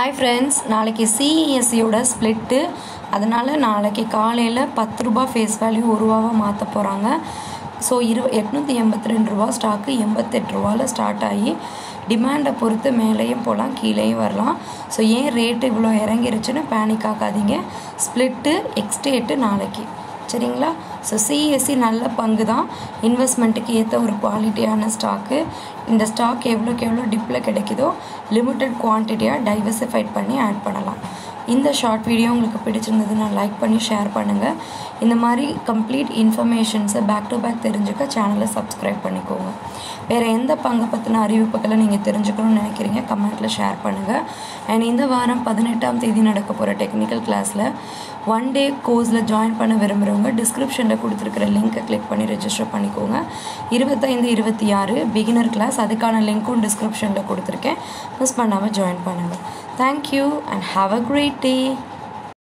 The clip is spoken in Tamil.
ஹாய் ஃப்ரெண்ட்ஸ் நாளைக்கு சிஇஎஸ்சியோட ஸ்ப்ளிட்டு அதனால் நாளைக்கு காலையில் பத்து ரூபா ஃபேஸ் வேல்யூ ஒரு ரூபாவாக மாற்ற போகிறாங்க ஸோ இரு எட்நூற்றி எண்பத்தி ரெண்டு ரூபா ஸ்டாக்கு எண்பத்தெட்டு ரூபாவில் ஸ்டார்ட் ஆகி டிமாண்டை பொறுத்து மேலேயும் போகலாம் கீழேயும் வரலாம் ஸோ ஏன் ரேட்டு இவ்வளோ இறங்கிருச்சுன்னு பேனிக் ஆகாதீங்க ஸ்ப்ளிட்டு எக்ஸ்டேட்டு நாளைக்கு சரிங்களா ஸோ சிஎஸ்சி நல்ல பங்கு தான் இன்வெஸ்ட்மெண்ட்டுக்கு ஏற்ற ஒரு குவாலிட்டியான ஸ்டாக்கு இந்த ஸ்டாக் எவ்வளோக்கு எவ்வளோ டிப்பில் கிடைக்குதோ லிமிட்டட் குவான்டிட்டியாக டைவர்சிஃபைட் பண்ணி ஆட் பண்ணலாம் இந்த ஷார்ட் வீடியோ உங்களுக்கு பிடிச்சிருந்ததுன்னா லைக் பண்ணி ஷேர் பண்ணுங்கள் இந்த மாதிரி கம்ப்ளீட் இன்ஃபர்மேஷன்ஸை பேக் டு பேக் தெரிஞ்சுக்க சேனலை சப்ஸ்கிரைப் பண்ணிக்கோங்க வேறு எந்த பங்கை பற்றின அறிவிப்புகளை நீங்கள் தெரிஞ்சுக்கணும்னு நினைக்கிறீங்க கமெண்ட்டில் ஷேர் பண்ணுங்கள் அண்ட் இந்த வாரம் பதினெட்டாம் தேதி நடக்க போகிற டெக்னிக்கல் கிளாஸில் ஒன் டே கோர்ஸில் ஜாயின் பண்ண விரும்புகிறவங்க டிஸ்கிரிப்ஷனில் கொடுத்துருக்குற லிங்க்கை கிளிக் பண்ணி ரெஜிஸ்டர் பண்ணிக்கோங்க இருபத்தைந்து இருபத்தி ஆறு பிகினர் கிளாஸ் அதுக்கான லிங்க்கும் டிஸ்கிரிப்ஷனில் கொடுத்துருக்கேன் மிஸ் பண்ணாமல் ஜாயின் பண்ணுங்கள் thank you and have a great day